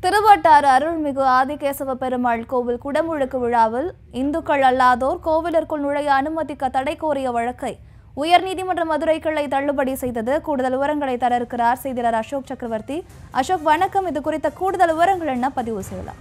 திருவட்டாறு அருள்மிகு ஆதிகேசவ பெருமாள் கோவில் குடமுழுக்கு விழாவில் இந்துக்கள் அல்லாதோர் கோவிலிற்குள் நுழைய அனுமதிக்க தடை கோரிய வழக்கை உயர்நீதிமன்ற மதுரை கிளை தள்ளுபடி செய்தது கூடுதல் விவரங்களை தர இருக்கிறார் செய்தியாளர் அசோக் சக்கரவர்த்தி அசோக் வணக்கம் இது குறித்த கூடுதல் விவரங்கள் என்ன பதிவு செய்யலாம்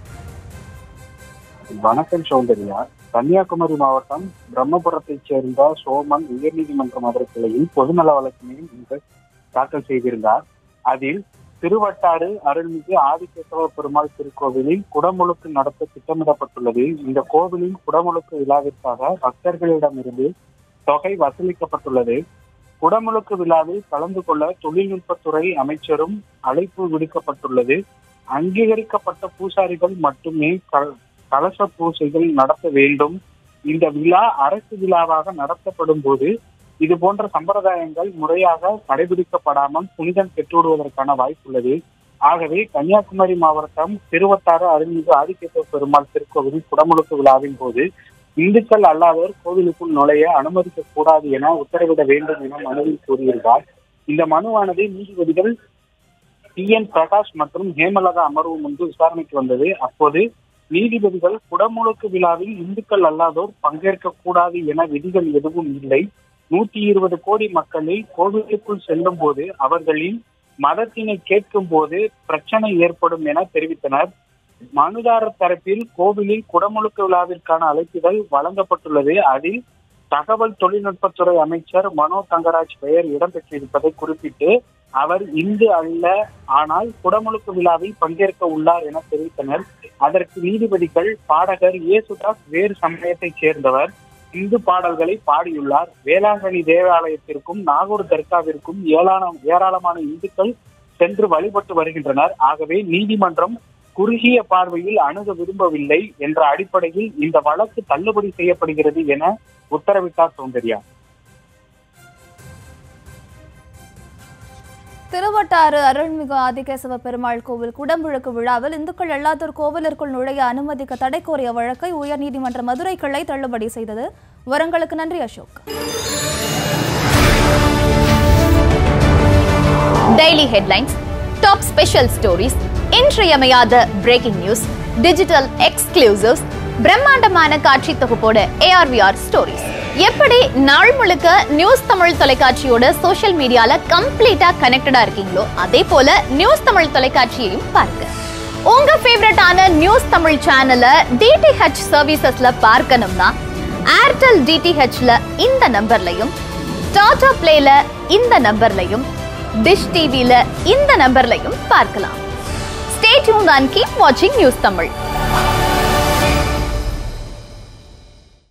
வணக்கம் சௌந்தர்யா கன்னியாகுமரி மாவட்டம் பிரம்மபுரத்தைச் சேர்ந்த சோமன் உயர்நீதிமன்ற மதுரை கிளையில் பொதுநல வழக்கினை இன்று தாக்கல் செய்திருந்தார் அதில் திருவட்டாறு அருள்மிகு ஆதிகேசவ பெருமாள் திருக்கோவிலில் குடமுழுக்கு நடத்த திட்டமிடப்பட்டுள்ளது இந்த கோவிலின் குடமுழுக்கு விழாவிற்காக பக்தர்களிடமிருந்து தொகை வசூலிக்கப்பட்டுள்ளது குடமுழுக்கு விழாவில் கலந்து கொள்ள தொழில்நுட்பத்துறை அமைச்சரும் அழைப்பு விடுக்கப்பட்டுள்ளது அங்கீகரிக்கப்பட்ட பூசாரிகள் மட்டுமே க- கலச பூசைகள் நடத்த வேண்டும் இந்த விழா அரசு விழாவாக நடத்தப்படும் போது இது போன்ற சம்பிரதாயங்கள் முறையாக கடைபிடிக்கப்படாமல் புனிதம் பெற்றுவிடுவதற்கான வாய்ப்புள்ளது ஆகவே கன்னியாகுமரி மாவட்டம் திருவட்டாறு அருள்மிகு ஆதிக்கேசவ பெருமாள் திருக்கோவிலின் குடமுழுக்கு விழாவின் போது இந்துக்கள் அல்லாதோர் கோவிலுக்குள் நுழைய அனுமதிக்க கூடாது என உத்தரவிட வேண்டும் என மனுவில் கூறியிருந்தார் இந்த மனுவானது நீதிபதிகள் டி என் பிரகாஷ் மற்றும் ஹேமலதா அமர்வு முன்பு விசாரணைக்கு வந்தது அப்போது நீதிபதிகள் குடமுழுக்கு விழாவில் இந்துக்கள் அல்லாதோர் பங்கேற்க கூடாது என விதிகள் எதுவும் இல்லை நூத்தி இருபது கோடி மக்களில் கோவிலுக்குள் செல்லும் போது அவர்களின் மதத்தினை கேட்கும் போது பிரச்சனை ஏற்படும் என தெரிவித்தனர் மனுதாரர் தரப்பில் கோவிலில் குடமுழுக்கு விழாவிற்கான அழைப்புகள் வழங்கப்பட்டுள்ளது அதில் தகவல் தொழில்நுட்பத்துறை அமைச்சர் மனோ தங்கராஜ் பெயர் இடம்பெற்றிருப்பதை குறிப்பிட்டு அவர் இந்து அல்ல ஆனால் குடமுழுக்கு விழாவில் பங்கேற்க உள்ளார் என தெரிவித்தனர் அதற்கு நீதிபதிகள் பாடகர் இயேசுதாஸ் வேறு சமயத்தைச் சேர்ந்தவர் இந்து பாடல்களை பாடியுள்ளார் வேளாங்கண்ணி தேவாலயத்திற்கும் நாகூர் தர்காவிற்கும் ஏராள ஏராளமான இந்துக்கள் சென்று வழிபட்டு வருகின்றனர் ஆகவே நீதிமன்றம் குறுகிய பார்வையில் அணுக விரும்பவில்லை என்ற அடிப்படையில் இந்த வழக்கு தள்ளுபடி செய்யப்படுகிறது என உத்தரவிட்டார் சௌந்தர்யா திருவட்டாறு அருள்மிகு ஆதிகேசவ பெருமாள் கோவில் குடமுழுக்கு விழாவில் இந்துக்கள் அல்லாதோர் கோவிலிற்குள் நுழைய அனுமதிக்க தடை கோரிய வழக்கை உயர்நீதிமன்ற மதுரை கிளை தள்ளுபடி செய்தது விவரங்களுக்கு நன்றி Ashok daily headlines top special stories இன்றியமையாத பிரேக்கிங் நியூஸ் டிஜிட்டல் எக்ஸ்க்ளூசிவ்ஸ் பிரம்மாண்டமான காட்சி தொகுப்போட ஏஆர்விஆர் ஸ்டோரிஸ் எப்படி நாள் முழுக்க நியூஸ் தமிழ் தொலைக்காட்சியோட சோஷியல் மீடியால கம்ப்ளீட்டா கனெக்டடா இருக்கீங்களோ அதே போல நியூஸ் தமிழ் தொலைக்காட்சியையும் பாருங்க உங்க ஃபேவரட்டான நியூஸ் தமிழ் சேனலை டிடிஹெச் சர்வீசஸ்ல பார்க்கணும்னா ஏர்டெல் டிடிஹெச்ல இந்த நம்பர்லையும் டாடா பிளேல இந்த நம்பர்லையும் டிஷ் டிவில இந்த நம்பர்லையும் பார்க்கலாம் ஸ்டே டியூன் அண்ட் கீப் வாட்சிங் நியூஸ் தமிழ்